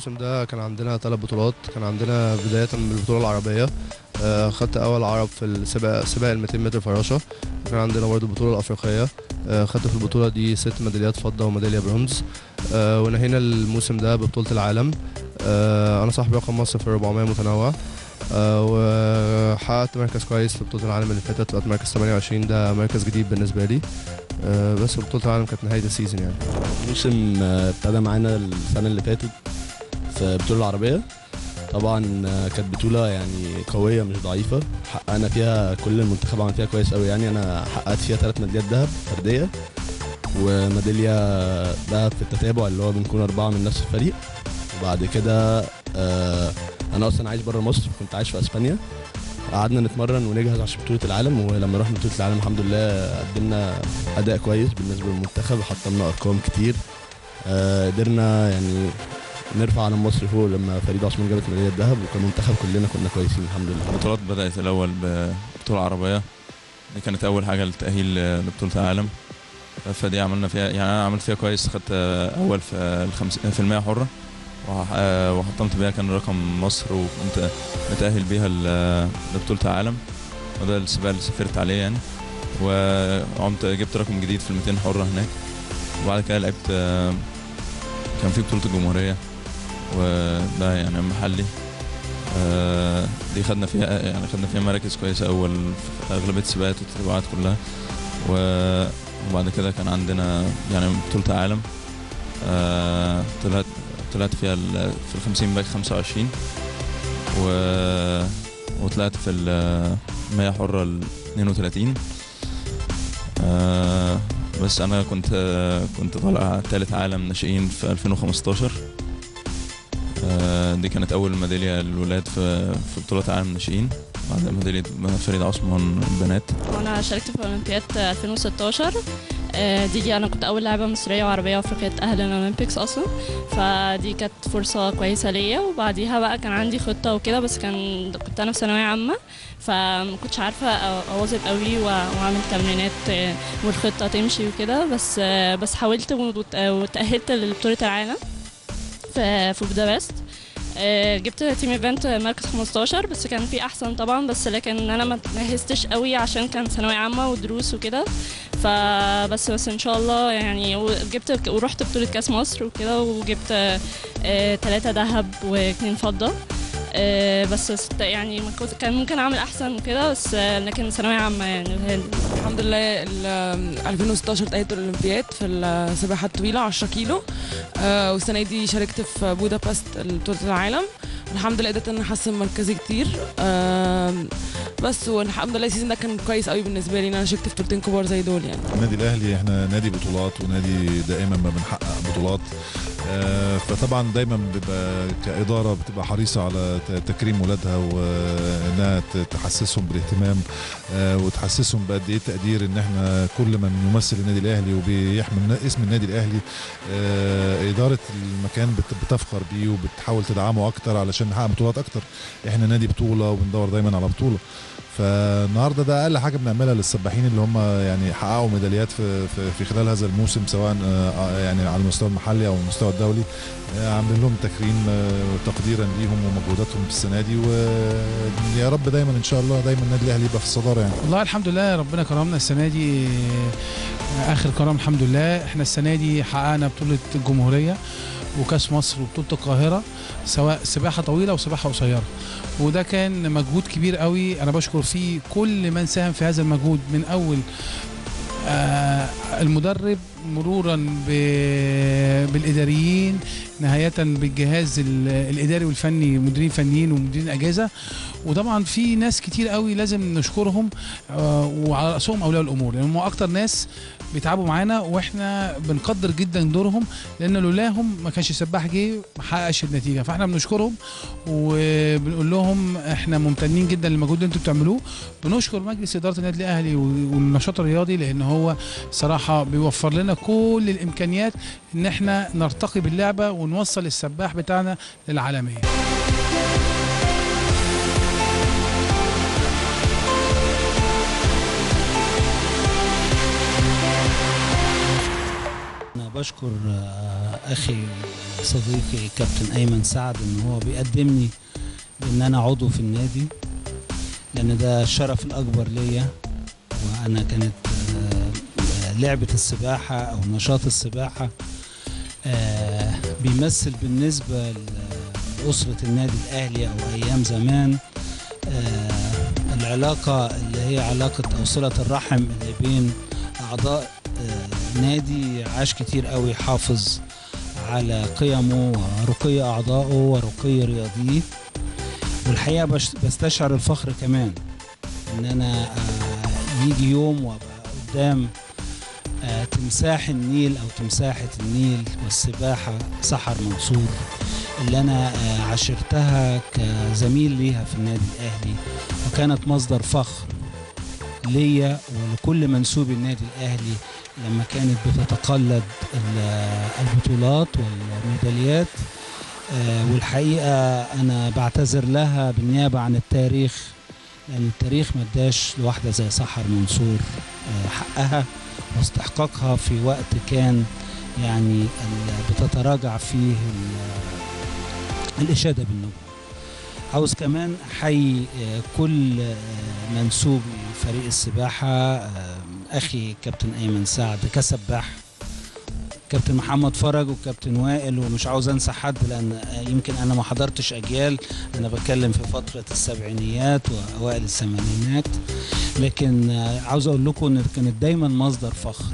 الموسم ده كان عندنا ثلاث بطولات كان عندنا بداية من البطولة العربية آه، خدت أول عرب في السباق سباق ال 200 متر فراشة وكان عندنا برضه البطولة الأفريقية آه، خدت في البطولة دي ست ميداليات فضة وميدالية برونز آه، ونهينا الموسم ده ببطولة العالم آه، أنا صاحب رقم مصر في 400 متنوع آه، وحققت مركز كويس في بطولة العالم اللي فاتت بقت مركز 28 ده مركز جديد بالنسبة لي آه، بس بطولة العالم كانت نهاية السيزون يعني الموسم آه، ابتدى معانا السنة اللي فاتت في البطولة العربية طبعا آه، كانت بطولة يعني قوية مش ضعيفة حققنا فيها كل المنتخب عمل فيها كويس قوي يعني أنا حققت فيها ثلاث ميداليات ذهب فردية وميدالية ذهب في التتابع اللي هو بنكون أربعة من نفس الفريق وبعد كده آه، أنا أصلا عايش بره مصر كنت عايش في أسبانيا قعدنا نتمرن ونجهز عشان بطولة العالم ولما رحنا بطولة العالم الحمد لله قدمنا أداء كويس بالنسبة للمنتخب حطمنا أرقام كتير آه، قدرنا يعني نرفع علم مصر فوق لما فريد عثمان جابت ميدالية ذهب وكمنتخب كلنا كنا كويسين الحمد لله البطولات بدأت الأول ببطولة عربية دي كانت أول حاجة للتأهيل لبطولة العالم فدي عملنا فيها يعني أنا عملت فيها كويس خدت أول في الخمس في المية حرة وح- وحطمت بيها كان رقم مصر وكنت متأهل بيها ل- لبطولة العالم وده السباق اللي سافرت عليه يعني وعمت جبت رقم جديد في ال 200 حرة هناك وبعد كده لعبت كان في بطولة الجمهورية وده يعني محلي آه، دي خدنا فيها يعني خدنا فيها مراكز كويسة أول في أغلبية السباقات والتتبعات كلها و- وبعد كده كان عندنا يعني بطولة عالم آه، طلعت طلعت فيها ال- في الخمسين باك خمسة وعشرين و وطلعت في المية حرة ال 32 آه، بس أنا كنت كنت طالع تالت عالم ناشئين في 2015 آه، دي كانت أول ميدالية للولاد في في بطولة عالم ناشئين بعد ميدالية فريد عثمان البنات وانا شاركت في اولمبياد 2016 آه، دي انا كنت اول لاعبه مصريه وعربيه وافريقيه تاهل الاولمبيكس اصلا فدي كانت فرصه كويسه ليا وبعديها بقى كان عندي خطه وكده بس كان كنت انا في ثانويه عامه فما كنتش عارفه أ- اواظب قوي و- واعمل تمرينات آه، والخطه تمشي وكده بس آه، بس حاولت وت- وتاهلت لبطوله العالم في في بودابست آه، جبت تيم ايفنت مركز 15 بس كان في احسن طبعا بس لكن انا ما جهزتش قوي عشان كان ثانويه عامه ودروس وكده فبس بس ان شاء الله يعني وجبت ورحت بطوله كاس مصر وكده وجبت ثلاثة ذهب واثنين فضه آه، بس ست- يعني ما كنت- كان ممكن اعمل احسن وكده بس آه، لكن ثانويه عامه يعني هي الحمد لله ال 2016 تأهلت الأولمبياد في السباحة الطويلة 10 كيلو آه، والسنة دي شاركت في بودابست بطولة العالم الحمد لله قدرت ان أنا احسن مركزي كتير آم، بس والحمد لله السيزون ده كان كويس قوي بالنسبه لي ان انا شاركت في بطولتين كبار زي دول يعني النادي الاهلي احنا نادي بطولات ونادي دائما ما بنحقق بطولات آه، فطبعا دايما بيبقى كاداره بتبقى حريصه على ت- تكريم ولادها وانها ت- تحسسهم بالاهتمام آه، وتحسسهم بقد ايه تقدير ان احنا كل من يمثل النادي الاهلي وبيحمل اسم النادي الاهلي آه، اداره المكان بت- بتفخر بيه وبتحاول تدعمه اكتر علشان نحقق بطولات اكتر احنا نادي بطوله وبندور دايما على بطوله فالنهارده ده اقل حاجه بنعملها للسباحين اللي هم يعني حققوا ميداليات في في, في خلال هذا الموسم سواء آه، يعني على المستوى المحلي او المستوى الدولي آه، عاملين لهم تكريم آه، تقديرا ليهم ومجهوداتهم في السنه دي ويا رب دايما ان شاء الله دايما النادي الاهلي يبقى في الصداره يعني والله الحمد لله ربنا كرمنا السنه دي آه، اخر كرم الحمد لله احنا السنه دي حققنا بطوله الجمهوريه وكاس مصر وبطوله القاهره سواء سباحه طويله وسباحه قصيره وده كان مجهود كبير قوي انا بشكر فيه كل من ساهم في هذا المجهود من اول آه، المدرب مرورا ب- بالاداريين نهايه بالجهاز ال- الاداري والفني مديرين فنيين ومديرين اجازه وطبعا في ناس كتير قوي لازم نشكرهم آه، وعلى راسهم اولياء الامور لان هم اكتر ناس بيتعبوا معانا واحنا بنقدر جدا دورهم لان لولاهم ما كانش السباح جه ما حققش النتيجه فاحنا بنشكرهم وبنقول لهم احنا ممتنين جدا للمجهود اللي انتوا بتعملوه بنشكر مجلس اداره النادي الاهلي والنشاط الرياضي لان هو صراحه بيوفر لنا كل الامكانيات ان احنا نرتقي باللعبه ونوصل السباح بتاعنا للعالميه أنا بشكر آه، اخي صديقي كابتن ايمن سعد ان هو بيقدمني بان انا عضو في النادي لان ده الشرف الاكبر ليا وانا كانت آه، لعبه السباحه او نشاط السباحه آه، بيمثل بالنسبه لاسره النادي الاهلي او ايام زمان آه، العلاقه اللي هي علاقه او صله الرحم اللي بين اعضاء آه، نادي عاش كتير قوي حافظ على قيمه ورقي اعضائه ورقي رياضيه والحقيقه بش- بستشعر الفخر كمان ان انا آه، يجي يوم وابقى قدام آه، تمساح النيل او تمساحه النيل والسباحه سحر منصور اللي انا آه، عاشرتها كزميل ليها في النادي الاهلي وكانت مصدر فخر ليا ولكل منسوبي النادي الاهلي لما كانت بتتقلد ال- البطولات والميداليات آه، والحقيقه انا بعتذر لها بالنيابه عن التاريخ لان التاريخ ما اداش لواحده زي سحر منصور آه، حقها واستحقاقها في وقت كان يعني ال- بتتراجع فيه ال- الاشاده بالنجوم عاوز كمان احيي آه، كل آه، منسوبي فريق السباحه آه، اخي كابتن ايمن سعد كسباح كابتن محمد فرج وكابتن وائل ومش عاوز انسى حد لان آه، يمكن انا ما حضرتش اجيال انا بتكلم في فتره السبعينيات واوائل الثمانينات لكن آه، عاوز اقول لكم ان كانت دايما مصدر فخر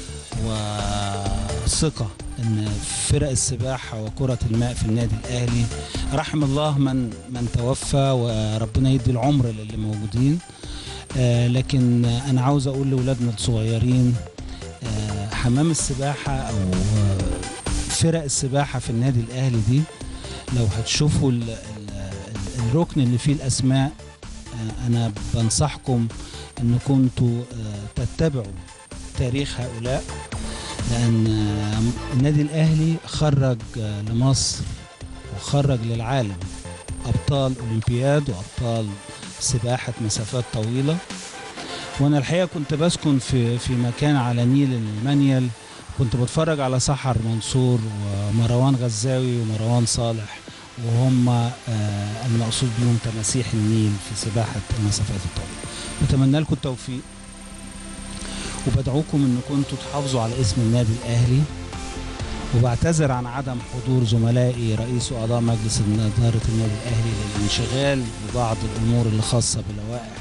وثقه ان فرق السباحه وكره الماء في النادي الاهلي رحم الله من من توفى وربنا يدي العمر للي موجودين آه لكن آه، انا عاوز اقول لاولادنا الصغيرين آه حمام السباحه او آه، فرق السباحه في النادي الاهلي دي لو هتشوفوا ال- ال- ال- الركن اللي فيه الاسماء آه انا بنصحكم ان كنتوا آه تتبعوا تاريخ هؤلاء لان آه، النادي الاهلي خرج آه، لمصر وخرج للعالم ابطال اولمبياد وابطال سباحه مسافات طويله وانا الحقيقه كنت بسكن في في مكان على نيل المنيل كنت بتفرج على سحر منصور ومروان غزاوي ومروان صالح وهم آه، المقصود بهم تماسيح النيل في سباحه المسافات الطويله بتمنى لكم التوفيق وبدعوكم ان كنتوا تحافظوا على اسم النادي الاهلي وبعتذر عن عدم حضور زملائي رئيس واعضاء مجلس اداره النادي الاهلي للانشغال ببعض الامور اللي خاصه بلوائح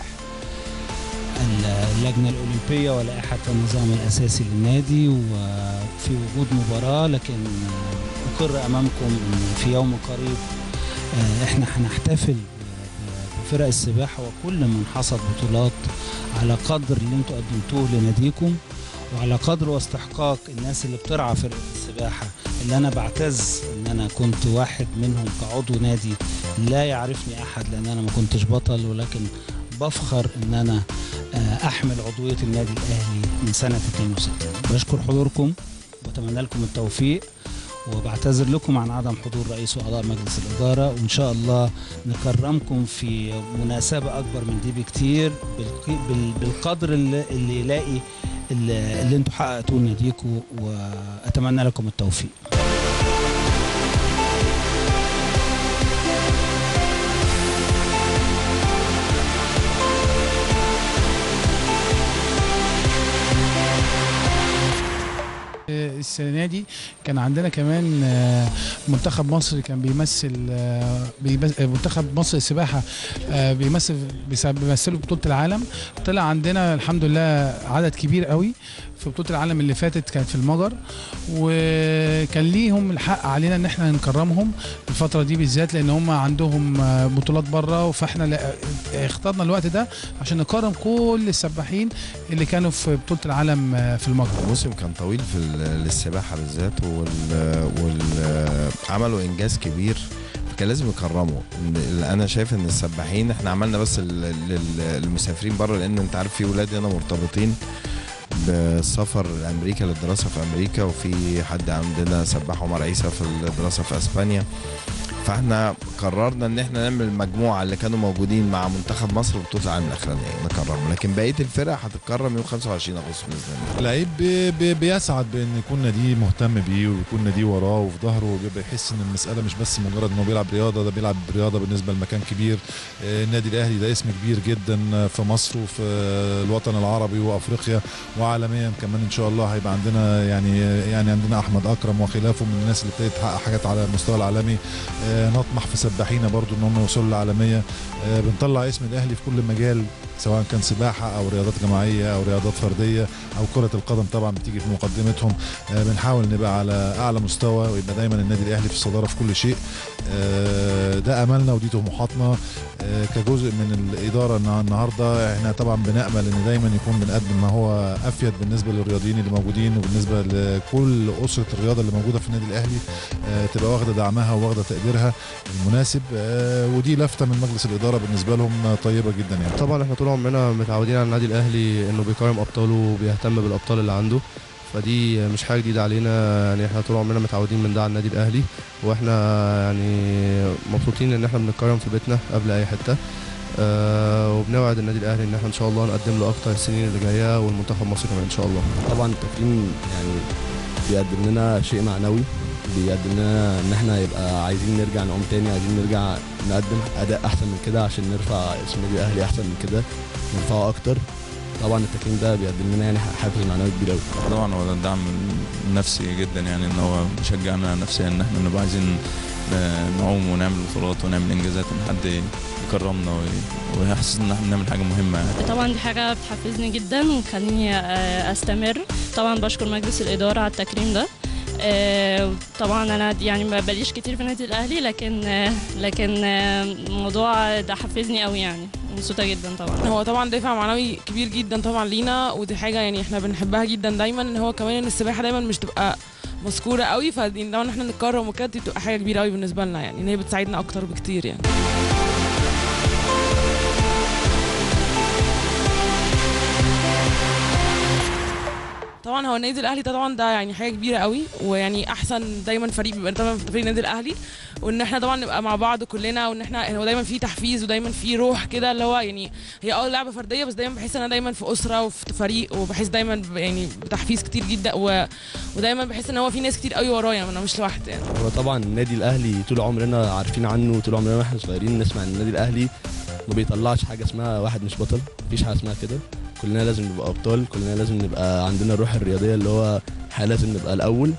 اللجنه الاولمبيه ولائحه النظام الاساسي للنادي وفي وجود مباراه لكن اقر امامكم ان في يوم قريب آه، احنا هنحتفل بفرق السباحه وكل من حصد بطولات على قدر اللي انتوا قدمتوه لناديكم وعلى قدر واستحقاق الناس اللي بترعى فرقه السباحه اللي انا بعتز ان انا كنت واحد منهم كعضو نادي لا يعرفني احد لان انا ما كنتش بطل ولكن بفخر ان انا آه، احمل عضويه النادي الاهلي من سنه 62 بشكر حضوركم وبتمنى لكم التوفيق وبعتذر لكم عن عدم حضور رئيس واعضاء مجلس الاداره وان شاء الله نكرمكم في مناسبه اكبر من دي بكتير بالق- بال- بالقدر اللي, اللي يلاقي اللي, اللي انتوا حققتوه لناديكم واتمنى لكم التوفيق السنه دي كان عندنا كمان آه، منتخب مصر كان بيمثل آه، بيمس- آه، منتخب مصر السباحه آه، بيمثل بيس- بيمثلوا بطوله العالم طلع عندنا الحمد لله عدد كبير قوي في بطوله العالم اللي فاتت كانت في المجر وكان ليهم الحق علينا ان احنا نكرمهم الفتره دي بالذات لان هم عندهم آه، بطولات بره فاحنا لا- اخترنا الوقت ده عشان نكرم كل السباحين اللي كانوا في بطوله العالم آه، في المجر الموسم كان طويل في ال- للسباحه بالذات وال, وال عملوا انجاز كبير فكان لازم يكرموا إن- انا شايف ان السباحين احنا عملنا بس ال- لل- للمسافرين بره لان انت عارف في ولاد هنا مرتبطين بالسفر لامريكا للدراسه في امريكا وفي حد عندنا سباح عمر عيسى في الدراسه في اسبانيا فاحنا قررنا ان احنا نعمل المجموعه اللي كانوا موجودين مع منتخب مصر بطوله العالم الاخرانيه نكرمهم لكن بقيه الفرق هتتكرم يوم 25 اغسطس باذن الله اللعيب بي- بي- بيسعد بان يكون ناديه مهتم بيه ويكون ناديه وراه وفي ظهره وبيبقى يحس ان المساله مش بس مجرد انه بيلعب رياضه ده بيلعب رياضه بالنسبه لمكان كبير آه، النادي الاهلي ده اسم كبير جدا في مصر وفي الوطن العربي وافريقيا وعالميا كمان ان شاء الله هيبقى عندنا يعني يعني عندنا احمد اكرم وخلافه من الناس اللي ابتدت تحقق حاجات على المستوى العالمي آه، نطمح في سباحينا برضو ان هم يوصلوا للعالميه آه، بنطلع اسم الاهلي في كل مجال سواء كان سباحه او رياضات جماعيه او رياضات فرديه او كره القدم طبعا بتيجي في مقدمتهم آه، بنحاول نبقى على اعلى مستوى ويبقى دايما النادي الاهلي في الصداره في كل شيء آه، ده املنا ودي طموحاتنا آه، كجزء من الاداره النها- النهارده احنا طبعا بنامل ان دايما يكون بنقدم ما هو افيد بالنسبه للرياضيين اللي موجودين وبالنسبه لكل اسره الرياضه اللي موجوده في النادي الاهلي آه، تبقى واخده دعمها وواخده تقديرها المناسب آه، ودي لفته من مجلس الاداره بالنسبه لهم آه، طيبه جدا يعني طبعا احنا طول عمرنا متعودين على النادي الاهلي انه بيكرم ابطاله وبيهتم بالابطال اللي عنده فدي مش حاجه جديده علينا يعني احنا طول عمرنا متعودين من ده على النادي الاهلي واحنا يعني مبسوطين ان احنا بنتكرم في بيتنا قبل اي حته آه وبنوعد النادي الاهلي ان احنا ان شاء الله نقدم له اكتر السنين اللي جايه والمنتخب مصر كمان ان شاء الله طبعا التكريم يعني بيقدم لنا شيء معنوي بيقدم لنا ان احنا يبقى عايزين نرجع نقوم تاني عايزين نرجع نقدم اداء احسن من كده عشان نرفع اسم النادي الاهلي احسن من كده نرفعه اكتر طبعا التكريم ده بيقدم لنا يعني حافز معنوي كبير قوي طبعا هو ده دعم نفسي جدا يعني ان هو بيشجعنا نفسيا ان احنا نبقى عايزين ن- نعوم ونعمل بطولات ونعمل انجازات ان حد يكرمنا وي- ويحسسنا ان احنا بنعمل حاجه مهمه يعني. طبعا دي حاجة بتحفزني جدا وتخليني آه، استمر طبعا بشكر مجلس الإدارة على التكريم ده آه، طبعا انا يعني ما بليش كتير في النادي الاهلي لكن آه، لكن آه، الموضوع ده حفزني قوي يعني مبسوطه جدا طبعا هو طبعا دافع معنوي كبير جدا طبعا لينا ودي حاجه يعني احنا بنحبها جدا دايما ان هو كمان ان السباحه دايما مش تبقى مذكوره قوي فدي طبعا احنا نتكرم وكده دي بتبقى حاجه كبيره قوي بالنسبه لنا يعني ان هي بتساعدنا اكتر بكتير يعني طبعا هو النادي الاهلي ده طبعا ده يعني حاجه كبيره قوي ويعني احسن دايما فريق بيبقى طبعا فريق النادي الاهلي وان احنا طبعا نبقى مع بعض كلنا وان احنا هو دايما في تحفيز ودايما في روح كده اللي هو يعني هي اه لعبه فرديه بس دايما بحس ان انا دايما في اسره وفي فريق وبحس دايما ب- يعني بتحفيز كتير جدا و... ودايما بحس ان هو في ناس كتير قوي ورايا انا مش لوحدي يعني هو طبعا النادي الاهلي طول عمرنا عارفين عنه طول عمرنا واحنا صغيرين نسمع ان النادي الاهلي ما بيطلعش حاجه اسمها واحد مش بطل مفيش حاجه اسمها كده كلنا لازم نبقى ابطال كلنا لازم نبقى عندنا الروح الرياضيه اللي هو احنا لازم نبقى الاول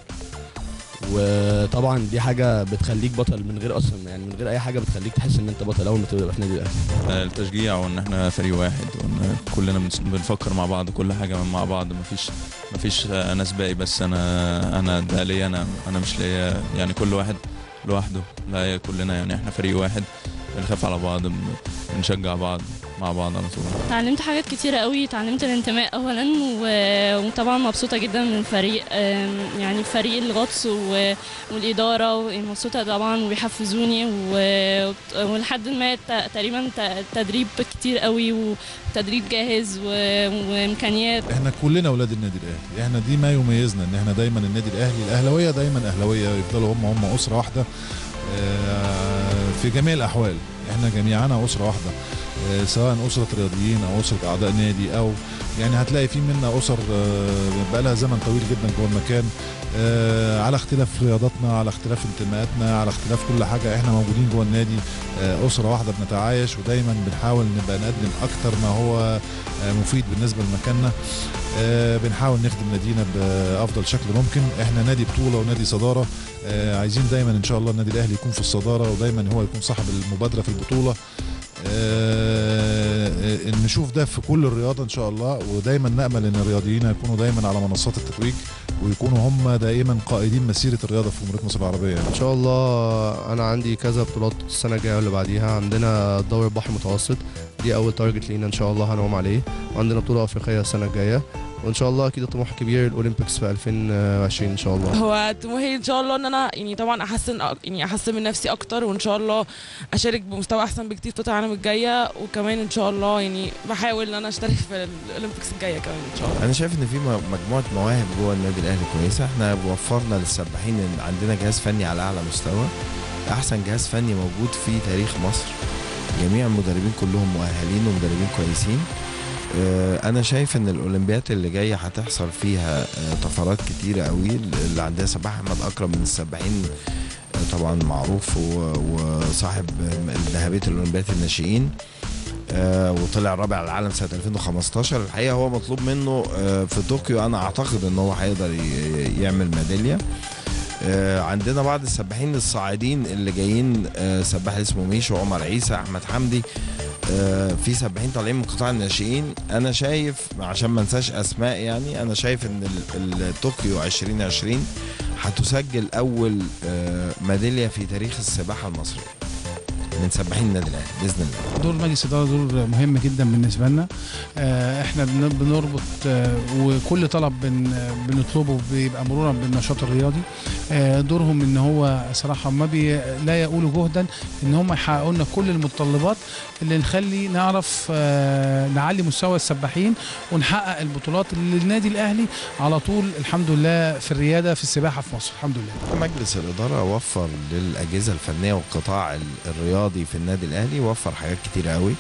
وطبعا دي حاجه بتخليك بطل من غير اصلا يعني من غير اي حاجه بتخليك تحس ان انت بطل اول ما تبقى في النادي الاهلي التشجيع وان احنا فريق واحد وان كلنا بنس- بنفكر مع بعض كل حاجه مع بعض مفيش مفيش انا سباقي بس انا انا ده ليا انا انا مش ليا يعني كل واحد لوحده لا هي كلنا يعني احنا فريق واحد بنخاف على بعض بن- بنشجع بعض مع بعض على طول اتعلمت حاجات كتيرة قوي اتعلمت الانتماء اولا و- وطبعا مبسوطه جدا من الفريق أم، يعني فريق الغطس و- والاداره مبسوطه طبعا وبيحفزوني و- ولحد ما ت- تقريبا ت- تدريب كتير قوي وتدريب جاهز و- وامكانيات احنا كلنا اولاد النادي الاهلي احنا دي ما يميزنا ان احنا دايما النادي الاهلي الاهلاويه دايما اهلاويه يفضلوا هم هم اسره واحده آه، في جميع الاحوال احنا جميعنا اسره واحده آه، سواء اسره رياضيين او اسره اعضاء نادي او يعني هتلاقي في منا اسر آه، بقى لها زمن طويل جدا جوه المكان آه، على اختلاف رياضاتنا على اختلاف انتماءاتنا على اختلاف كل حاجه احنا موجودين جوه النادي آه، اسره واحده بنتعايش ودايما بنحاول نبقى نقدم اكتر ما هو آه، مفيد بالنسبه لمكاننا آه، بنحاول نخدم نادينا بافضل شكل ممكن احنا نادي بطوله ونادي صداره آه، عايزين دايما ان شاء الله النادي الاهلي يكون في الصداره ودايما هو يكون صاحب المبادره في البطوله آه، آه، نشوف ده في كل الرياضه ان شاء الله ودايما نامل ان الرياضيين يكونوا دايما على منصات التتويج ويكونوا هم دائما قائدين مسيره الرياضه في جمهوريه مصر العربيه يعني. ان شاء الله انا عندي كذا بطولات السنه الجايه واللي بعديها عندنا دوري البحر المتوسط دي اول تارجت لينا ان شاء الله هنقوم عليه وعندنا بطوله افريقيه السنه الجايه وان شاء الله اكيد طموح كبير الاولمبيكس في 2020 ان شاء الله هو طموحي ان شاء الله ان انا يعني طبعا احسن أك- يعني احسن من نفسي اكتر وان شاء الله اشارك بمستوى احسن بكتير في بطوله العالم الجايه وكمان ان شاء الله يعني بحاول ان انا اشترك في الاولمبيكس الجايه كمان ان شاء الله انا شايف ان في م- مجموعه مواهب جوه النادي الاهلي كويسه احنا وفرنا للسباحين إن عندنا جهاز فني على اعلى مستوى احسن جهاز فني موجود في تاريخ مصر جميع المدربين كلهم مؤهلين ومدربين كويسين آه، انا شايف ان الاولمبيات اللي جايه هتحصل فيها آه، طفرات كتيره قوي اللي عندها سباح احمد اكرم من السباحين آه، طبعا معروف و- وصاحب ذهبيه الاولمبيات الناشئين آه، وطلع رابع على العالم سنه 2015 الحقيقه هو مطلوب منه آه، في طوكيو انا اعتقد ان هو هيقدر ي- يعمل ميداليه آه، عندنا بعض السباحين الصاعدين اللي جايين آه، سباح اسمه ميشو عمر عيسى احمد حمدي آه، في سباحين طالعين من قطاع الناشئين انا شايف عشان ما انساش اسماء يعني انا شايف ان ال- ال- طوكيو 2020 هتسجل اول آه، ميداليه في تاريخ السباحه المصريه من سباحين النادي الاهلي باذن الله دور مجلس الاداره دور مهم جدا بالنسبه لنا آه، احنا بن- بنربط آه، وكل طلب بن- بنطلبه بيبقى مرورا بالنشاط الرياضي آه، دورهم ان هو صراحه ما بي لا يقولوا جهدا ان هم يحققوا لنا كل المتطلبات اللي نخلي نعرف آه، نعلي مستوى السباحين ونحقق البطولات اللي النادي الاهلي على طول الحمد لله في الرياده في السباحه في مصر الحمد لله مجلس الإدارة وفر للأجهزة الفنية والقطاع ال- الرياضي في النادي الأهلي وفر حاجات كتير قوي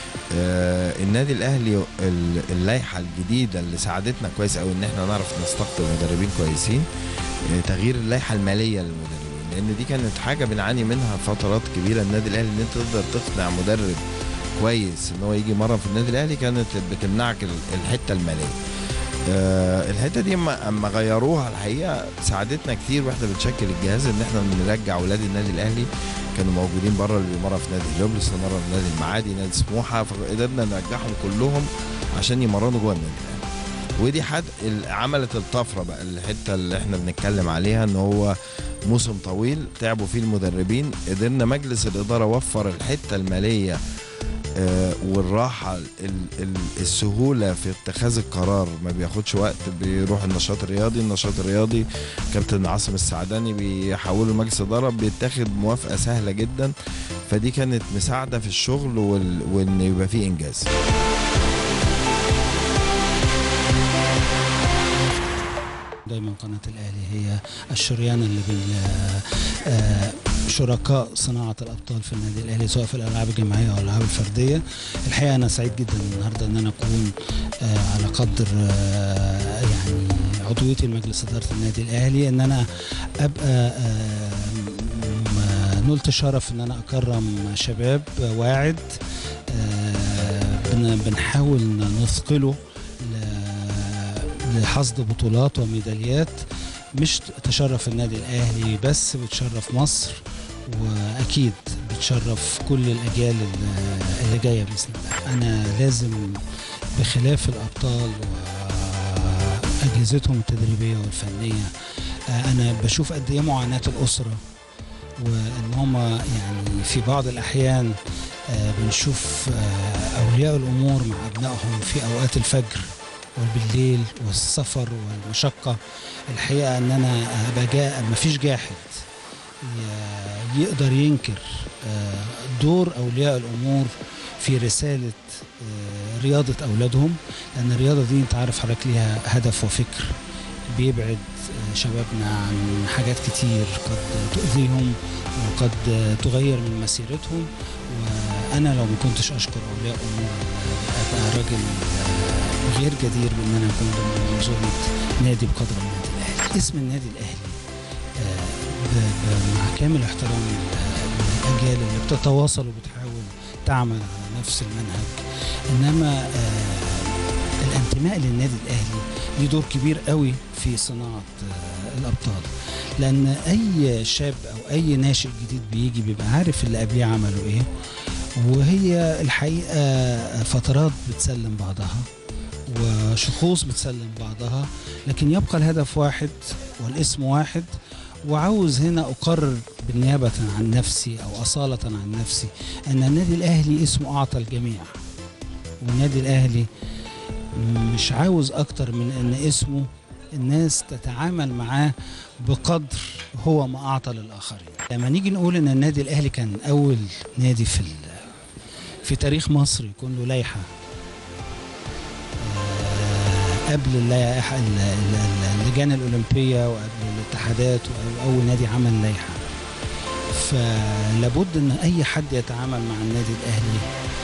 آه النادي الأهلي ال- اللائحة الجديدة اللي ساعدتنا كويس قوي إن احنا نعرف نستقطب مدربين كويسين آه تغيير اللائحة المالية للمدربين لأن دي كانت حاجة بنعاني منها فترات كبيرة النادي الأهلي إن أنت تقدر تقنع مدرب كويس إن هو يجي مرة في النادي الأهلي كانت بتمنعك ال- الحتة المالية آه، الحته دي اما اما غيروها الحقيقه ساعدتنا كتير واحنا بنشكل الجهاز ان احنا نرجع ولاد النادي الاهلي كانوا موجودين بره اللي مره في نادي هليوبلس مره في نادي المعادي نادي سموحه فقدرنا نرجعهم كلهم عشان يمرنوا جوه النادي الاهلي ودي حد ال- عملت الطفره بقى الحته اللي احنا بنتكلم عليها ان هو موسم طويل تعبوا فيه المدربين قدرنا مجلس الاداره وفر الحته الماليه آه، والراحه ال- ال- السهوله في اتخاذ القرار ما بياخدش وقت بيروح النشاط الرياضي النشاط الرياضي كابتن عاصم السعداني بيحوله لمجلس اداره بيتاخد موافقه سهله جدا فدي كانت مساعده في الشغل وال... وان يبقى فيه انجاز دايما قناة الأهلي هي الشريان اللي بين آه، شركاء صناعة الأبطال في النادي الأهلي سواء في الألعاب الجماعية أو الألعاب الفردية الحقيقة أنا سعيد جدا النهاردة أن أنا أكون آه، على قدر آه، يعني عضويتي لمجلس إدارة النادي الأهلي أن أنا أبقى آه، م- نلت شرف أن أنا أكرم شباب واعد آه، بن- بنحاول نثقله ل- لحصد بطولات وميداليات مش تشرف النادي الاهلي بس بتشرف مصر واكيد بتشرف كل الاجيال اللي- اللي جايه باذن الله انا لازم بخلاف الابطال واجهزتهم التدريبيه والفنيه آه، انا بشوف قد ايه معاناه الاسره وان هم يعني في بعض الاحيان آه، بنشوف آه، اولياء الامور مع ابنائهم في اوقات الفجر والبالليل والسفر والمشقة الحقيقة أن أنا أبقى جا... مفيش جاحد ي- يقدر ينكر آه، دور أولياء الأمور في رسالة آه، رياضة أولادهم لأن الرياضة دي أنت عارف حضرتك ليها هدف وفكر بيبعد آه، شبابنا عن حاجات كتير قد تؤذيهم وقد آه، تغير من مسيرتهم وأنا لو ما كنتش أشكر أولياء أمور آه، أبقى راجل آه، غير جدير بان انا اكون ضمن منظومه نادي بقدر النادي الاهلي اسم النادي الاهلي آه، ب- ب- مع كامل احترامي لل- للاجيال اللي بتتواصل وبتحاول تعمل على نفس المنهج انما آه، الانتماء للنادي الاهلي ليه دور كبير قوي في صناعه آه، الابطال لان اي شاب او اي ناشئ جديد بيجي بيبقى عارف اللي قبليه عملوا ايه وهي الحقيقه فترات بتسلم بعضها وشخوص بتسلم بعضها لكن يبقى الهدف واحد والاسم واحد وعاوز هنا أقرر بالنيابة عن نفسي أو أصالة عن نفسي أن النادي الأهلي اسمه أعطى الجميع والنادي الأهلي مش عاوز أكتر من أن اسمه الناس تتعامل معاه بقدر هو ما أعطى للآخرين لما نيجي نقول أن النادي الأهلي كان أول نادي في ال- في تاريخ مصر يكون له لائحة قبل اللائحة ال- ال- ال- اللجان الأولمبية وقبل الاتحادات وأول نادي عمل لائحة فلابد ان اي حد يتعامل مع النادي الاهلي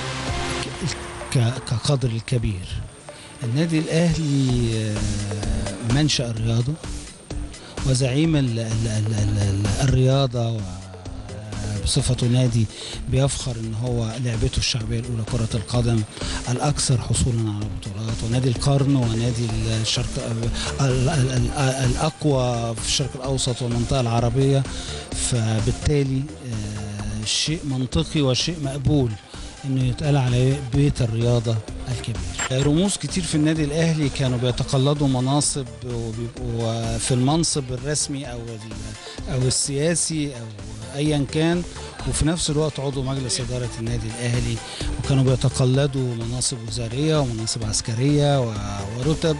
ك- ك- كقدر الكبير النادي الاهلي آه، منشا الرياضه وزعيم ال ال ال ال ال الرياضه و بصفته نادي بيفخر ان هو لعبته الشعبيه الاولى كره القدم الاكثر حصولا على بطولات ونادي القرن ونادي الشرق ال- ال- ال- الاقوى في الشرق الاوسط والمنطقه العربيه فبالتالي آه، شيء منطقي وشيء مقبول انه يتقال على بيت الرياضه الكبير رموز كتير في النادي الاهلي كانوا بيتقلدوا مناصب وبيبقوا في المنصب الرسمي او ال- او السياسي او ايا كان وفي نفس الوقت عضو مجلس اداره النادي الاهلي وكانوا بيتقلدوا مناصب وزاريه ومناصب عسكريه و- ورتب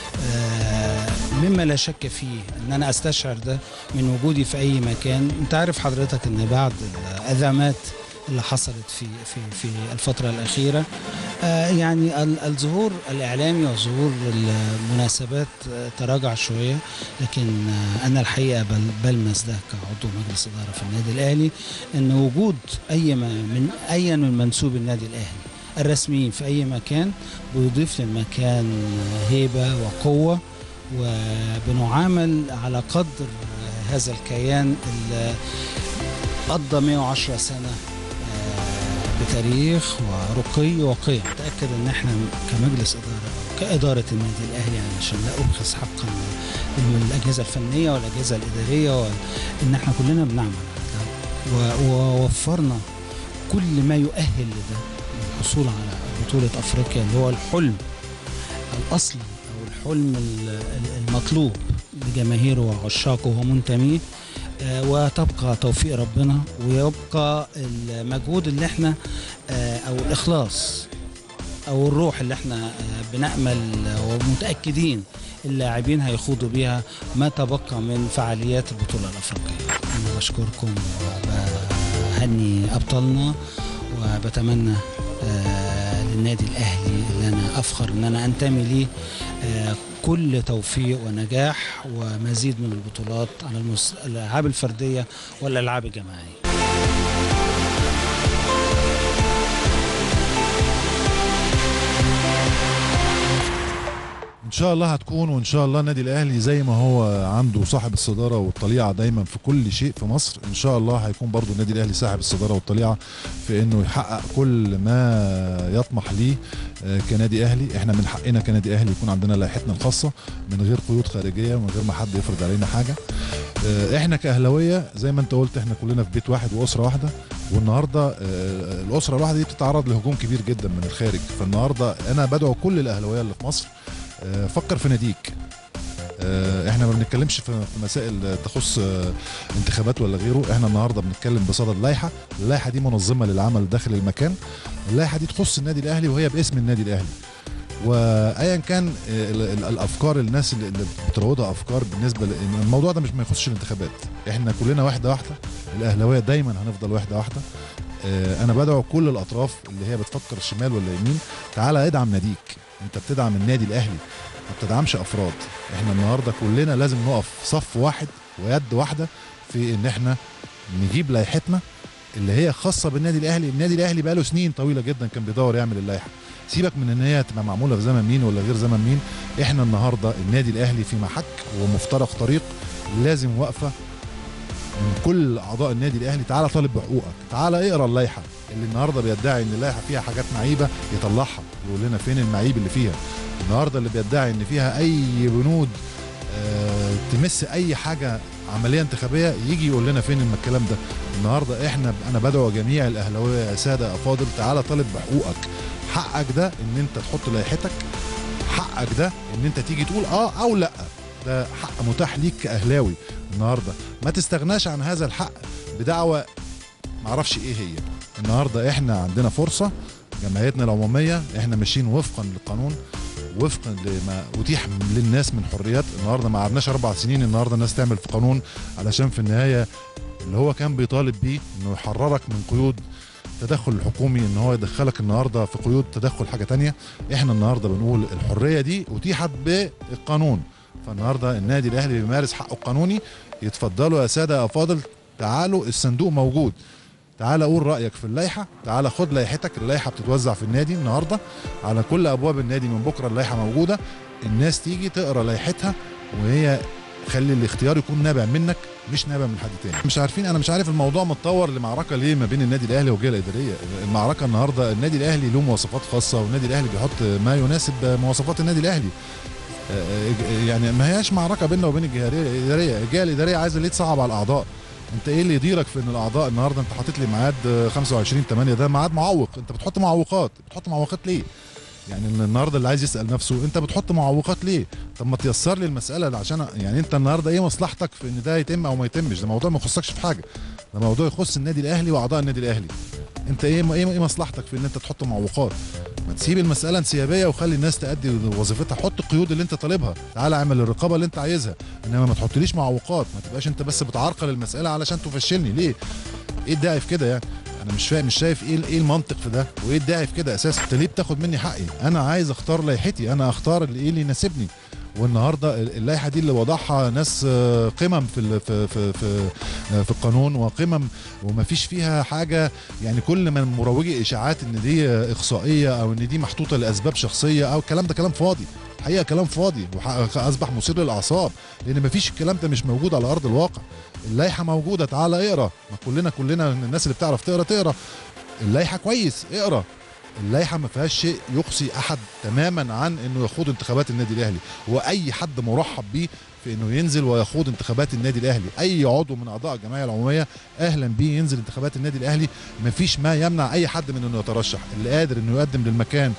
آه، مما لا شك فيه ان انا استشعر ده من وجودي في اي مكان انت عارف حضرتك ان بعد الازمات اللي حصلت في في في الفتره الاخيره آه، يعني ال- الظهور الاعلامي وظهور المناسبات آه، تراجع شويه لكن آه، انا الحقيقه بل- بلمس ده كعضو مجلس اداره في النادي الاهلي ان وجود اي ما- من اي من منسوب النادي الاهلي الرسميين في اي مكان بيضيف للمكان هيبه وقوه وبنعامل على قدر هذا الكيان اللي قضى 110 سنه آه، بتاريخ ورقي وقيم متاكد ان احنا كمجلس اداره أو كاداره النادي الاهلي يعني عشان لا ابخس حقا الاجهزه الفنيه والاجهزه الاداريه ان احنا كلنا بنعمل على ده و- ووفرنا كل ما يؤهل لده الحصول على بطوله افريقيا اللي هو الحلم الاصلي او الحلم ال- ال- المطلوب لجماهيره وعشاقه ومنتميه آه، وتبقى توفيق ربنا ويبقى المجهود اللي احنا آه، او الاخلاص او الروح اللي احنا آه، بنامل ومتاكدين اللاعبين هيخوضوا بيها ما تبقى من فعاليات البطوله الافريقيه انا بشكركم وبهني ابطالنا وبتمنى آه، للنادي الاهلي اللي انا افخر ان انا انتمي ليه آه، كل توفيق ونجاح ومزيد من البطولات على المس- الالعاب الفرديه والالعاب الجماعيه ان شاء الله هتكون وان شاء الله النادي الاهلي زي ما هو عنده صاحب الصداره والطليعه دايما في كل شيء في مصر ان شاء الله هيكون برضو النادي الاهلي صاحب الصداره والطليعه في انه يحقق كل ما يطمح ليه آه، كنادي اهلي احنا من حقنا كنادي اهلي يكون عندنا لائحتنا الخاصه من غير قيود خارجيه ومن غير ما حد يفرض علينا حاجه آه، احنا كاهلاويه زي ما انت قلت احنا كلنا في بيت واحد واسره واحده والنهارده آه، الاسره الواحده دي بتتعرض لهجوم كبير جدا من الخارج فالنهارده انا بدعو كل الاهلاويه اللي في مصر آه، فكر في ناديك آه، احنا ما بنتكلمش في في مسائل تخص آه، انتخابات ولا غيره احنا النهارده بنتكلم بصدد لائحه اللائحه دي منظمه للعمل داخل المكان اللائحه دي تخص النادي الاهلي وهي باسم النادي الاهلي وايا كان آه، ال- ال- الافكار الناس اللي اللي بتروضها افكار بالنسبه لان الموضوع ده مش ما يخصش الانتخابات احنا كلنا واحده واحده الاهلاويه دايما هنفضل واحده واحده آه، انا بدعو كل الاطراف اللي هي بتفكر شمال ولا يمين تعالى ادعم ناديك انت بتدعم النادي الاهلي ما بتدعمش افراد احنا النهارده كلنا لازم نقف صف واحد ويد واحده في ان احنا نجيب لائحتنا اللي هي خاصه بالنادي الاهلي النادي الاهلي بقاله سنين طويله جدا كان بيدور يعمل اللائحه سيبك من ان هي تبقى معموله في زمن مين ولا غير زمن مين احنا النهارده النادي الاهلي في محك ومفترق طريق لازم واقفه من كل اعضاء النادي الاهلي تعالى طالب بحقوقك تعالى اقرا اللائحه اللي النهارده بيدعي ان اللائحه فيها حاجات معيبه يطلعها يقول لنا فين المعيب اللي فيها النهارده اللي بيدعي ان فيها اي بنود آه، تمس اي حاجه عمليه انتخابيه يجي يقول لنا فين الم- الكلام ده النهارده احنا انا بدعو جميع الاهلاويه يا ساده افاضل تعالى طالب بحقوقك حقك ده ان انت تحط لائحتك حقك ده ان انت تيجي تقول اه او لا ده حق متاح ليك كاهلاوي النهارده ما تستغناش عن هذا الحق بدعوه معرفش ايه هي النهارده احنا عندنا فرصه جمعيتنا العموميه احنا ماشيين وفقا للقانون وفقا لما اتيح للناس من حريات النهارده ما قعدناش اربع سنين النهارده الناس تعمل في قانون علشان في النهايه اللي هو كان بيطالب بيه انه يحررك من قيود التدخل الحكومي ان هو يدخلك النهارده في قيود تدخل حاجه تانية احنا النهارده بنقول الحريه دي اتيحت بالقانون فالنهارده النادي الاهلي بيمارس حقه القانوني يتفضلوا يا ساده يا افاضل تعالوا الصندوق موجود تعال قول رايك في اللائحه تعال خد لائحتك اللائحه بتتوزع في النادي النهارده على كل ابواب النادي من بكره اللائحه موجوده الناس تيجي تقرا لائحتها وهي خلي الاختيار يكون نابع منك مش نابع من حد تاني مش عارفين انا مش عارف الموضوع متطور لمعركه ليه ما بين النادي الاهلي والجهه الاداريه المعركه النهارده النادي الاهلي له مواصفات خاصه والنادي الاهلي بيحط ما يناسب مواصفات النادي الاهلي آه، يعني ما هياش معركه بيننا وبين الجهه الاداريه الجهه الاداريه عايزه ليه تصعب على الاعضاء انت ايه اللي يديرك في ان الاعضاء النهارده انت حاطط لي ميعاد آه، 25 8 ده ميعاد معوق انت بتحط معوقات بتحط معوقات ليه يعني النهارده اللي عايز يسال نفسه انت بتحط معوقات ليه طب ما تيسر لي المساله عشان يعني انت النهارده ايه مصلحتك في ان ده يتم او ما يتمش ده موضوع ما يخصكش في حاجه ده موضوع يخص النادي الاهلي واعضاء النادي الاهلي انت ايه ايه ايه مصلحتك في ان انت تحط معوقات ما تسيب المساله انسيابيه وخلي الناس تأدي وظيفتها حط القيود اللي انت طالبها تعال اعمل الرقابه اللي انت عايزها انما ما تحطليش معوقات ما تبقاش انت بس بتعرقل المساله علشان تفشلني ليه ايه الداعي في كده يعني انا مش فاهم مش شايف ايه ايه المنطق في ده وايه الداعي في كده اساسا انت ليه بتاخد مني حقي انا عايز اختار لائحتي انا اختار اللي ايه اللي يناسبني والنهارده اللائحه دي اللي وضعها ناس آه، قمم في ال- في في في, آه، في القانون وقمم وما فيش فيها حاجه يعني كل من مروجي اشاعات ان دي آه، اخصائيه او ان دي محطوطه لاسباب شخصيه او الكلام ده كلام فاضي حقيقه كلام فاضي واصبح مثير للاعصاب لان ما فيش الكلام ده مش موجود على ارض الواقع اللائحه موجوده تعال اقرا ما كلنا كلنا الناس اللي بتعرف تقرا تقرا اللائحه كويس اقرا اللائحه ما فيهاش شيء يقصي احد تماما عن انه يخوض انتخابات النادي الاهلي واي حد مرحب بيه في انه ينزل ويخوض انتخابات النادي الاهلي اي عضو من اعضاء الجمعيه العموميه اهلا بيه ينزل انتخابات النادي الاهلي مفيش ما يمنع اي حد من انه يترشح اللي قادر انه يقدم للمكان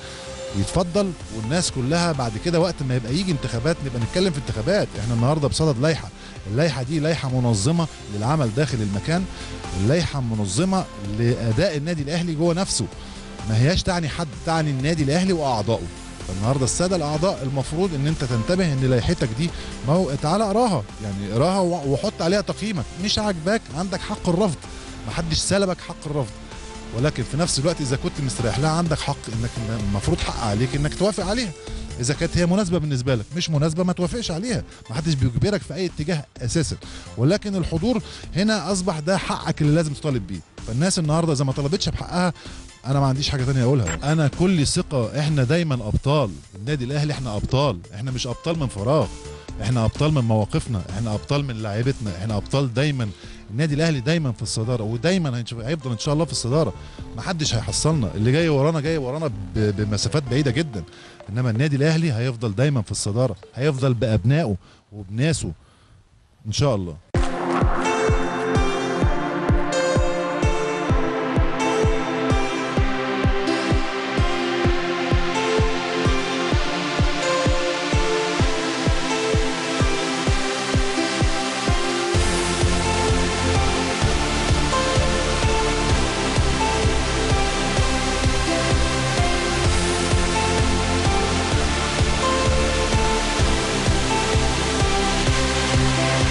يتفضل والناس كلها بعد كده وقت ما يبقى يجي انتخابات نبقى نتكلم في انتخابات احنا النهارده بصدد لائحه اللائحه دي لائحه منظمه للعمل داخل المكان اللائحه منظمه لاداء النادي الاهلي جوه نفسه ما هياش تعني حد تعني النادي الاهلي واعضائه فالنهارده الساده الاعضاء المفروض ان انت تنتبه ان لائحتك دي ما هو تعالى اقراها يعني اقراها و- وحط عليها تقييمك مش عاجباك عندك حق الرفض محدش سلبك حق الرفض ولكن في نفس الوقت اذا كنت مستريح لها عندك حق انك المفروض حق عليك انك توافق عليها اذا كانت هي مناسبه بالنسبه لك مش مناسبه ما توافقش عليها ما حدش بيجبرك في اي اتجاه اساسا ولكن الحضور هنا اصبح ده حقك اللي لازم تطالب بيه فالناس النهارده اذا ما طلبتش بحقها انا ما عنديش حاجه تانية اقولها انا كل ثقه احنا دايما ابطال النادي الاهلي احنا ابطال احنا مش ابطال من فراغ احنا ابطال من مواقفنا احنا ابطال من لاعيبتنا احنا ابطال دايما النادي الاهلي دايما في الصداره ودايما هنشوف- هيفضل ان شاء الله في الصداره ما حدش هيحصلنا اللي جاي ورانا جاي ورانا ب- بمسافات بعيده جدا انما النادي الاهلي هيفضل دايما في الصداره هيفضل بابنائه وبناسه ان شاء الله